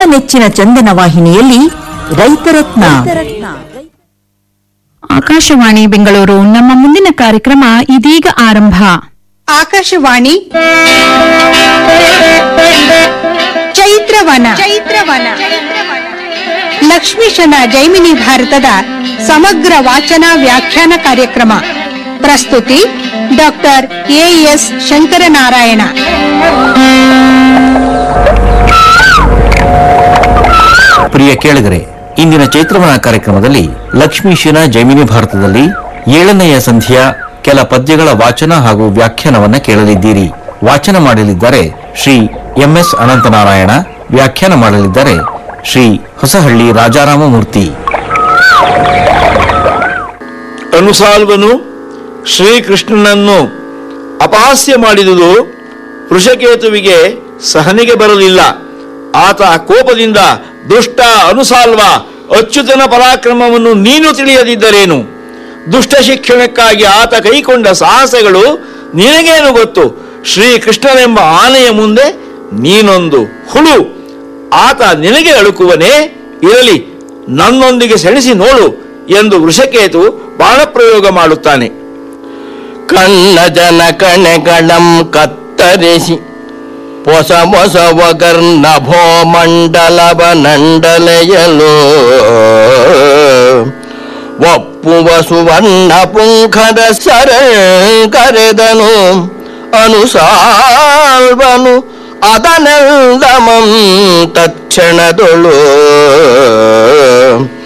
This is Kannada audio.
ನೆಚ್ಚಿನ ಚಂದನ ವಾಹಿನಿಯಲ್ಲಿ ರೈತರತ್ನ ಆಕಾಶವಾಣಿ ಬೆಂಗಳೂರು ನಮ್ಮ ಮುಂದಿನ ಕಾರ್ಯಕ್ರಮ ಇದೀಗ ಆರಂಭ ಆಕಾಶವಾಣಿ ಚೈತ್ರವನ ಚೈತ್ರವನ ಲಕ್ಷ್ಮೀಶನ ಜೈಮಿನಿ ಭಾರತದ ಸಮಗ್ರ ವಾಚನ ವ್ಯಾಖ್ಯಾನ ಕಾರ್ಯಕ್ರಮ ಪ್ರಸ್ತುತಿ ಡಾಕ್ಟರ್ ಎಎಸ್ ಶಂಕರನಾರಾಯಣ ಪ್ರಿಯ ಕೇಳಿಗರೆ ಇಂದಿನ ಚೈತ್ರವನ ಕಾರ್ಯಕ್ರಮದಲ್ಲಿ ಲಕ್ಷ್ಮೀಶನ ಜೈಮಿನಿ ಭಾರತದಲ್ಲಿ ಏಳನೆಯ ಸಂಧಿಯ ಕೆಲ ಪದ್ಯಗಳ ವಾಚನ ಹಾಗೂ ವ್ಯಾಖ್ಯಾನವನ್ನ ಕೇಳಲಿದ್ದೀರಿ ವಾಚನ ಮಾಡಲಿದ್ದಾರೆ ಶ್ರೀ ಎಂಎಸ್ ಅನಂತನಾರಾಯಣ ವ್ಯಾಖ್ಯಾನ ಮಾಡಲಿದ್ದಾರೆ ಶ್ರೀ ಹೊಸಹಳ್ಳಿ ರಾಜಾರಾಮಮೂರ್ತಿ ಅನುಸಾಲ್ವನು ಶ್ರೀಕೃಷ್ಣನನ್ನು ಅಪಹಾಸ್ಯ ಮಾಡಿದುದು ವೃಷಕೇತುವಿಗೆ ಸಹನೆಗೆ ಬರಲಿಲ್ಲ ಆತ ಕೋಪದಿಂದ ದುಷ್ಟ ಅನುಸಾಲ್ವ ಅಚ್ಯುತನ ಪರಾಕ್ರಮವನ್ನು ನೀನು ತಿಳಿಯದಿದ್ದರೇನು ದುಷ್ಟ ಶಿಕ್ಷಣಕ್ಕಾಗಿ ಆತ ಕೈಕೊಂಡ ಸಾಹಸಗಳು ನಿನಗೇನು ಗೊತ್ತು ಶ್ರೀಕೃಷ್ಣನೆಂಬ ಆನೆಯ ಮುಂದೆ ನೀನೊಂದು ಹುಳು ಆತ ನಿನಗೆ ಅಳುಕುವನೇ ಇರಲಿ ನನ್ನೊಂದಿಗೆ ಸೆಣಸಿ ನೋಡು ಎಂದು ವೃಷಕೇತು ಬಾಣಪ್ರಯೋಗ ಮಾಡುತ್ತಾನೆ ಕಣ್ಣ ಜನ ಕಣೆಗಳಂ ಕತ್ತರಿಸಿ ಹೊಸ ಹೊಸ ಒಗರ್ನಭೋ ಮಂಡಲವ ನಂಡಲೆಯಲು ಒಪ್ಪುವ ಸುವರ್ಣ ಪುಂಖದ ಸರ ಕರೆದನು ಅನುಸಾಲ್ವನು ಅದನೆಲ್ಲಮಂ ತಕ್ಷಣದೊಳು